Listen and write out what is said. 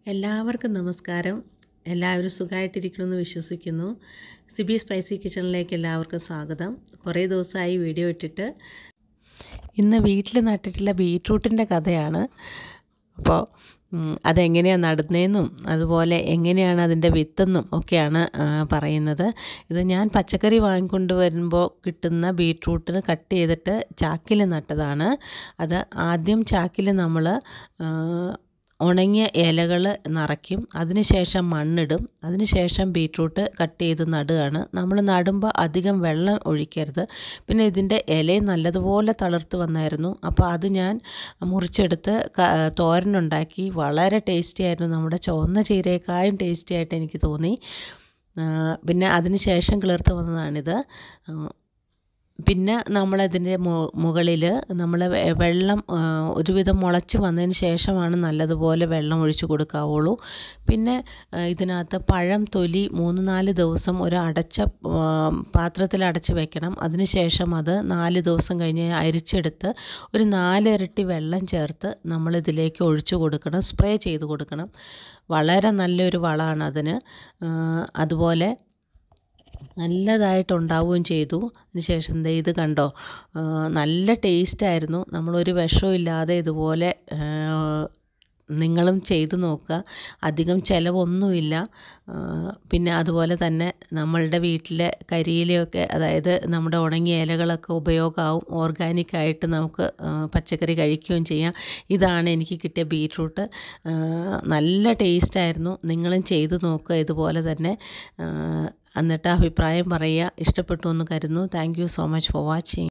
എല്ലാവർക്കും നമസ്കാരം എല്ലാവരും സുഖമായിട്ടിരിക്കണമെന്ന് വിശ്വസിക്കുന്നു സിബി സ്പൈസി കിച്ചണിലേക്ക് എല്ലാവർക്കും സ്വാഗതം കുറേ ദിവസമായി വീഡിയോ ഇട്ടിട്ട് ഇന്ന് വീട്ടിൽ നട്ടിട്ടുള്ള ബീട്രൂട്ടിൻ്റെ കഥയാണ് അപ്പോൾ ഉം, അതെങ്ങനെയാണ് നടുന്നതെന്നും അതുപോലെ എങ്ങനെയാണ് അതിൻ്റെ വിത്തെന്നും ഒക്കെയാണ് ആ, പറയുന്നത് ഇത് ഞാൻ പച്ചക്കറി വാങ്ങിക്കൊണ്ട് വരുമ്പോൾ കിട്ടുന്ന ബീട്രൂട്ടിന് കട്ട് ചെയ്തിട്ട് ചാക്കിൽ നട്ടതാണ് അത് ആദ്യം ചാക്കിൽ നമ്മൾ ഉണങ്ങിയ ഇലകൾ നിറയ്ക്കും അതിനുശേഷം മണ്ണിടും അതിനുശേഷം ബീട്രൂട്ട് കട്ട് ചെയ്ത് നടുകയാണ് നമ്മൾ നടുമ്പോൾ അധികം വെള്ളം ഒഴിക്കരുത് പിന്നെ ഇതിൻ്റെ ഇലയും നല്ലതുപോലെ തളിർത്ത് വന്നായിരുന്നു അപ്പോൾ അത് ഞാൻ മുറിച്ചെടുത്ത് ക- തോരനുണ്ടാക്കി വളരെ ടേസ്റ്റി ആയിരുന്നു നമ്മുടെ ചുവന്ന ചീരയേക്കാളും ടേസ്റ്റി ആയിട്ട് എനിക്ക് തോന്നി ആ, പിന്നെ അതിന് ശേഷം കിളിർത്ത് വന്നതാണിത് ആ, പിന്നെ നമ്മളതിൻ്റെ മുകളിൽ നമ്മൾ വെള്ളം ആ, ഒരുവിധം മുളച്ച് വന്നതിന് ശേഷമാണ് നല്ലതുപോലെ വെള്ളം ഒഴിച്ച് കൊടുക്കാവുള്ളൂ പിന്നെ ആ, ഇതിനകത്ത് പഴം തൊലി മൂന്ന് നാല് ദിവസം ഒരു അടച്ച ആ, പാത്രത്തിൽ അടച്ച് വെക്കണം അതിനുശേഷം അത് നാല് ദിവസം കഴിഞ്ഞ് അരിച്ചെടുത്ത് ഒരു നാലിരട്ടി വെള്ളം ചേർത്ത് നമ്മളിതിലേക്ക് ഒഴിച്ചു കൊടുക്കണം സ്പ്രേ ചെയ്ത് കൊടുക്കണം വളരെ നല്ലൊരു വളമാണ് അതിന് ആ, അതുപോലെ നല്ലതായിട്ടുണ്ടാവുകയും ചെയ്തു അതിനുശേഷം ദേ ഇത് കണ്ടോ ആ, നല്ല ടേസ്റ്റായിരുന്നു നമ്മളൊരു വിഷവും ഇല്ലാതെ ഇതുപോലെ ആ, നിങ്ങളും ചെയ്തു നോക്കുക അധികം ചിലവൊന്നുമില്ല ആ, പിന്നെ അതുപോലെ തന്നെ നമ്മളുടെ വീട്ടിലെ കരിയിലയൊക്കെ അതായത് നമ്മുടെ ഉണങ്ങിയ ഇലകളൊക്കെ ഉപയോഗമാവും ഓർഗാനിക്കായിട്ട് നമുക്ക് ആ, പച്ചക്കറി കഴിക്കുകയും ചെയ്യാം ഇതാണ് എനിക്ക് കിട്ടിയ ബീട്രൂട്ട് ആ, നല്ല ടേസ്റ്റായിരുന്നു നിങ്ങളും ചെയ്തു നോക്കുക ഇതുപോലെ തന്നെ ആ, എന്നിട്ട് അഭിപ്രായം പറയുക ഇഷ്ടപ്പെട്ടു എന്ന് കരുതുന്നു thank you so much for watching